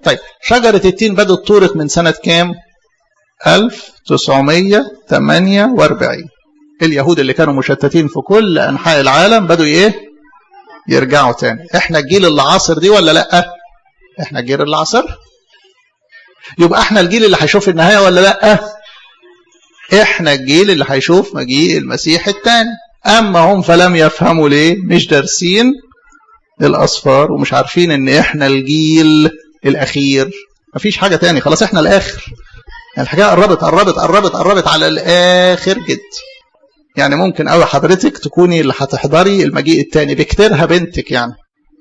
طيب شجرة التين بدأت تورق من سنة كام 1948 اليهود اللي كانوا مشتتين في كل أنحاء العالم بدوا إيه يرجعوا تاني احنا الجيل اللي عاصر دي ولا لا احنا الجيل اللي عاصر يبقى احنا الجيل اللي هيشوف النهاية ولا لا احنا الجيل اللي هيشوف مجيء المسيح الثاني اما هم فلم يفهموا ليه مش دارسين الاصفار ومش عارفين ان احنا الجيل الاخير مفيش حاجه تاني خلاص احنا الاخر يعني الحكايه قربت قربت قربت قربت على الاخر جد يعني ممكن قوي حضرتك تكوني اللي هتحضري المجيء الثاني بكتيرها بنتك يعني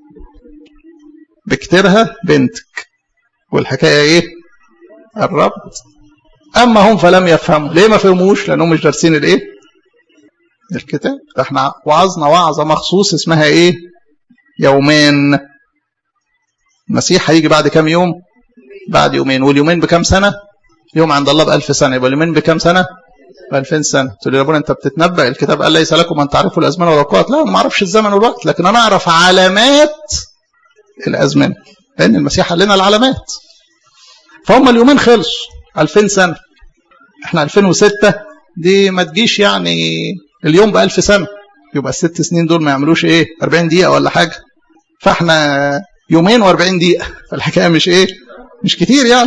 بكتيرها بنتك والحكايه ايه قربت اما هم فلم يفهموا ليه ما فهموش لانهم مش دارسين الايه الكتاب ده احنا وعظنا وعظه مخصوص اسمها ايه يومين المسيح هيجي بعد كام يوم بعد يومين واليومين بكام سنه يوم عند الله بألف سنه يبقى اليومين بكام سنه بألفين سنه تقول لي يا ابونا انت بتتنبأ الكتاب قال ليس لكم ان تعرفوا الازمنه والاوقات لا انا ما اعرفش الزمن والوقت لكن انا اعرف علامات الازمنه لان المسيح قال لنا العلامات فهم اليومين خلصوا 2000 سنه احنا 2006 دي ما تجيش يعني اليوم بألف سنة يبقى الست سنين دول ما يعملوش ايه 40 دقيقة ولا حاجة فاحنا يومين و40 دقيقة فالحكاية مش ايه مش كتير يعني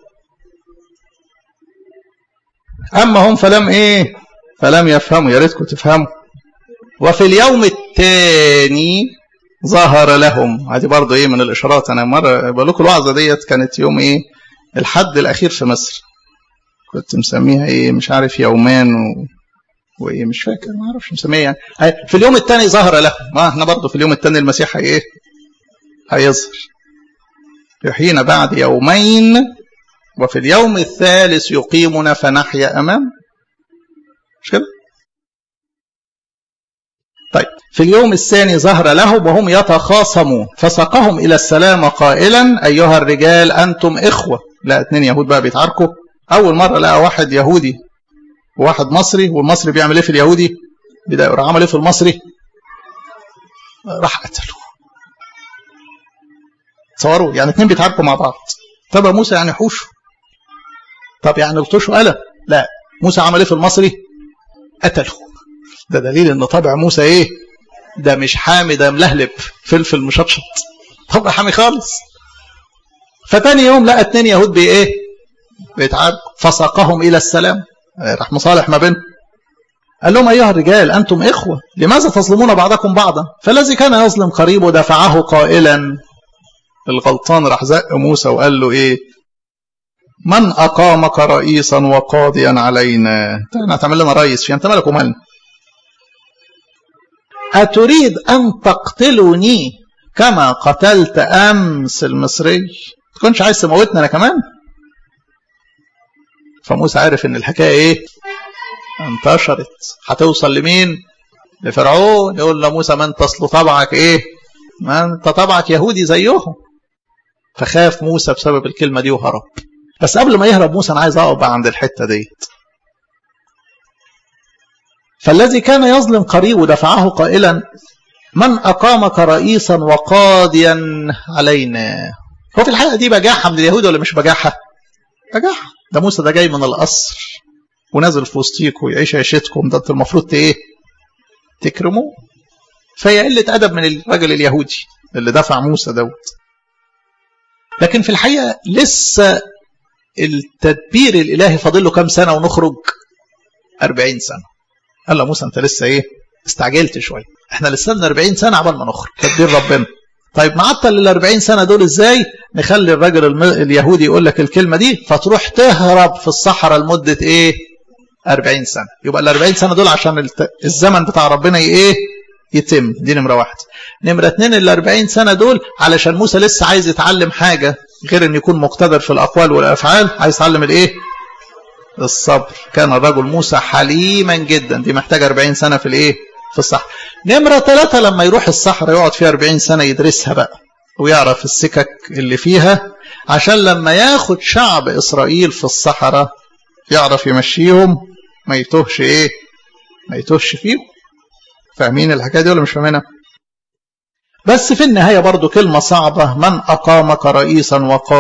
أما هم فلم ايه فلم يفهموا يا ريتكم تفهموا وفي اليوم الثاني ظهر لهم هذه برضه ايه من الاشارات انا مره بقول لكم الوعظه ديت كانت يوم ايه الحد الاخير في مصر كنت مسميها ايه مش عارف يومان و... وايه مش فاكر ما اعرفش مسميها يعني في اليوم الثاني ظهر له ما احنا برضه في اليوم الثاني المسيح هي ايه هيظهر يحيينا بعد يومين وفي اليوم الثالث يقيمنا فنحيا امام مش كده طيب في اليوم الثاني ظهر لهم وهم يتخاصمون فساقهم الى السلام قائلا ايها الرجال انتم اخوه لا اتنين يهود بقى بيتعاركوا اول مره لقى واحد يهودي وواحد مصري والمصري بيعمل ايه في اليهودي بدأ راح عمل ايه في المصري راح قتله تصوروا يعني اتنين بيتعاركوا مع بعض طب يا موسى يعني حوش طب يعني الطشوا قلم لا موسى عمل ايه في المصري قتله ده دليل ان طبع موسى ايه ده مش حامي ده ملهلب فلفل مشطشط طبع حامي خالص فتاني يوم لقى اتنين يهود بي ايه بيتعاركوا فساقهم الى السلام راح مصالح ما بينهم قال لهم أيها الرجال أنتم إخوة لماذا تظلمون بعضكم بعضا فالذي كان يظلم قريبه دفعه قائلا الغلطان راح زق موسى وقال له إيه من أقامك رئيسا وقاضيا علينا أنت هتعمل لنا رئيس في أنت مالك ومالنا أتريد أن تقتلني كما قتلت أمس المصري تكونش عايز تموتنا أنا كمان فموسى عارف ان الحكايه ايه انتشرت هتوصل لمين لفرعون يقول له موسى ما انت اصل طبعك ايه ما انت طبعك يهودي زيهم فخاف موسى بسبب الكلمه دي وهرب بس قبل ما يهرب موسى انا عايز اقف بقى عند الحته ديت فالذي كان يظلم قريبه دفعه قائلا من اقامك رئيسا وقاضيا علينا هو في الحلقه دي بجاحه من اليهود ولا مش بجاحه بجاحه ده موسى ده جاي من القصر ونازل في وسطيكم ويعيش عيشتكم ده انتوا المفروض ايه تكرموه فهي قله ادب من الراجل اليهودي اللي دفع موسى دوت لكن في الحقيقه لسه التدبير الالهي فاضل له كام سنه ونخرج 40 سنه قال له موسى انت لسه ايه استعجلت شويه احنا لسه لنا 40 سنه عبال ما نخرج تدبير ربنا طيب نعطل ال 40 سنه دول ازاي نخلي الراجل الم... اليهودي يقول لك الكلمه دي فتروح تهرب في الصحراء لمده ايه 40 سنه يبقى ال 40 سنه دول عشان الت... الزمن بتاع ربنا ايه يتم دي نمره واحد نمره اتنين ال 40 سنه دول علشان موسى لسه عايز يتعلم حاجه غير ان يكون مقتدر في الاقوال والافعال عايز يتعلم الايه الصبر كان الرجل موسى حليما جدا دي محتاجه 40 سنه في الايه في الصحراء نمرة ثلاثة لما يروح الصحراء يقعد فيها 40 سنة يدرسها بقى ويعرف السكك اللي فيها عشان لما ياخد شعب إسرائيل في الصحراء يعرف يمشيهم ما يتوهش إيه ما يتوهش فيهم فاهمين الحكاية دي ولا مش فاهمينها بس في النهاية برضو كلمة صعبة من أقامك رئيسا وقال